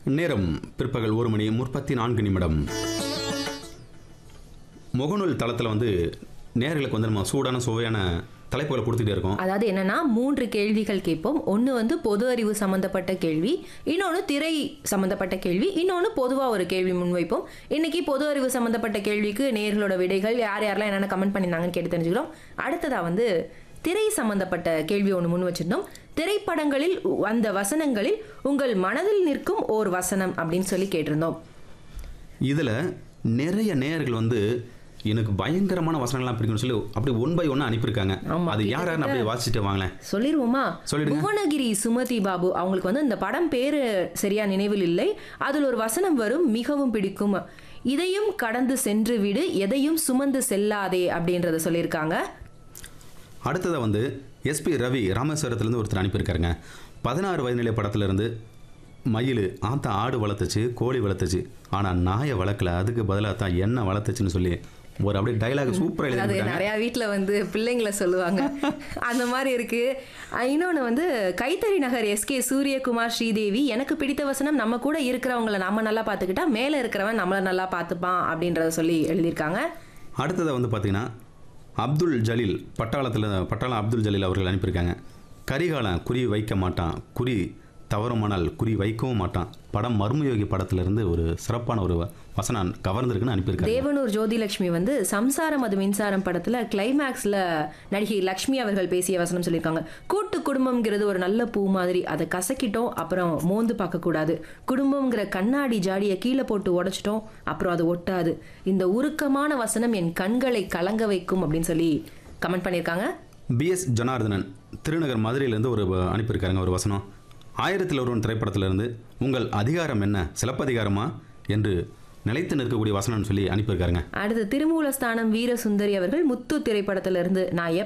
நேரம் பிற்பகல் ஒரு மணி முப்பத்தி நான்கு நிமிடம் முகநூல் தளத்தில் வந்து நேர்களுக்கு வந்து நம்ம சூடான சுவையான தலைப்புகளை கொடுத்துட்டே இருக்கோம் அதாவது என்னன்னா மூன்று கேள்விகள் கேட்போம் ஒன்று வந்து பொது அறிவு சம்பந்தப்பட்ட கேள்வி இன்னொன்று திரை சம்பந்தப்பட்ட கேள்வி இன்னொன்று பொதுவாக ஒரு கேள்வி முன்வைப்போம் இன்னைக்கு பொது அறிவு சம்பந்தப்பட்ட கேள்விக்கு நேர்களோட விடைகள் யார் யாரெல்லாம் என்னென்ன கமெண்ட் பண்ணியிருந்தாங்கன்னு கேட்டு தெரிஞ்சுக்கிறோம் அடுத்ததா வந்து திரை சம்பந்தப்பட்ட கேள்வி ஒன்று முன் வச்சிருந்தோம் திரைப்படங்களில் அந்த வசனங்களில் உங்கள் மனதில் நிற்கும் ஓர் வசனம் அப்படின்னு சொல்லி கேட்டிருந்தோம் இதில் நிறைய நேயர்கள் வந்து எனக்கு பயங்கரமான வசனங்கள்லாம் பிடிக்கும்னு சொல்லி அப்படி ஒன் பை ஒன்று அனுப்பியிருக்காங்க ஆமா, அது யார் யாருன்னு அப்படியே வாசிச்சுட்டு வாங்களேன் சொல்லிடுவோமா சொல்லிடுங்க. புவனகிரி சுமதி பாபு அவங்களுக்கு வந்து இந்த படம் பேரு சரியா நினைவில் இல்லை அதில் ஒரு வசனம் வரும் மிகவும் பிடிக்கும் இதையும் கடந்து சென்று விடு எதையும் சுமந்து செல்லாதே அப்படின்றத சொல்லியிருக்காங்க அடுத்ததாக வந்து எஸ்பி ரவி ராமேஸ்வரத்துலேருந்து ஒருத்தர் அனுப்பியிருக்காருங்க பதினாறு வயதிலே படத்துலேருந்து மயில் ஆத்தா ஆடு வளர்த்துச்சு கோழி வளர்த்துச்சு ஆனால் நாயை வளர்க்கல அதுக்கு பதிலாக தான் என்ன வளர்த்துச்சுன்னு சொல்லி ஒரு அப்படியே டைலாக் சூப்பராக அது எழுதியிருக்காங்க நிறைய வீட்ல வந்து பிள்ளைங்களை சொல்லுவாங்க அந்த மாதிரி இருக்கு அஹ் இன்னொன்னு வந்து கைத்தறி நகர் எஸ்கே சூரியகுமார் ஸ்ரீதேவி எனக்கு பிடித்த வசனம் நம்ம கூட இருக்கிறவங்கள நம்ம நல்லா பார்த்துக்கிட்டா மேலே இருக்கிறவன் நம்மளை நல்லா பார்த்துப்பான் அப்படின்றத சொல்லி எழுதியிருக்காங்க அடுத்ததாக வந்து பார்த்தீங்கன்னா அப்துல் ஜலீல் பட்டாளத்தில் பட்டாளம் அப்துல் ஜலீல் அவர்கள் அனுப்பியிருக்காங்க கரிகாலன் குறி வைக்க மாட்டான் குறி தவறுமானால் குறி வைக்கவும் மாட்டான் படம் மர்மயோகி படத்திலிருந்து ஒரு சிறப்பான ஒரு வசனம் கவர்ந்திருக்குன்னு அனுப்பியிருக்காங்க தேவனூர் ஜோதிலட்சுமி வந்து சம்சாரம் அது மின்சாரம் படத்துல கிளைமேக்ஸ்ல நடிகை லக்ஷ்மி அவர்கள் பேசிய வசனம் சொல்லியிருக்காங்க கூட்டு குடும்பம்ங்கிறது ஒரு நல்ல பூ மாதிரி அதை கசக்கிட்டோம் அப்புறம் மோந்து பார்க்க கூடாது குடும்பம்ங்கிற கண்ணாடி ஜாடியை கீழே போட்டு உடைச்சிட்டோம் அப்புறம் அது ஒட்டாது இந்த உருக்கமான வசனம் என் கண்களை கலங்க வைக்கும் அப்படின்னு சொல்லி கமெண்ட் பண்ணியிருக்காங்க பிஎஸ் ஜனார்தனன் திருநகர் மதுரையிலேருந்து ஒரு வ- அனுப்பியிருக்காருங்க ஒரு வசனம் ஆயிரத்தில் ஒருவன் திரைப்படத்திலிருந்து உங்கள் அதிகாரம் என்ன சிலப்பதிகாரமா என்று நிலைத்து நிற்கக்கூடிய வசனம்னு சொல்லி அனுப்பியிருக்காருங்க அடுத்து திருமூலஸ்தானம் வீரசுந்தரி அவர்கள் முத்து திரைப்படத்திலிருந்து நான்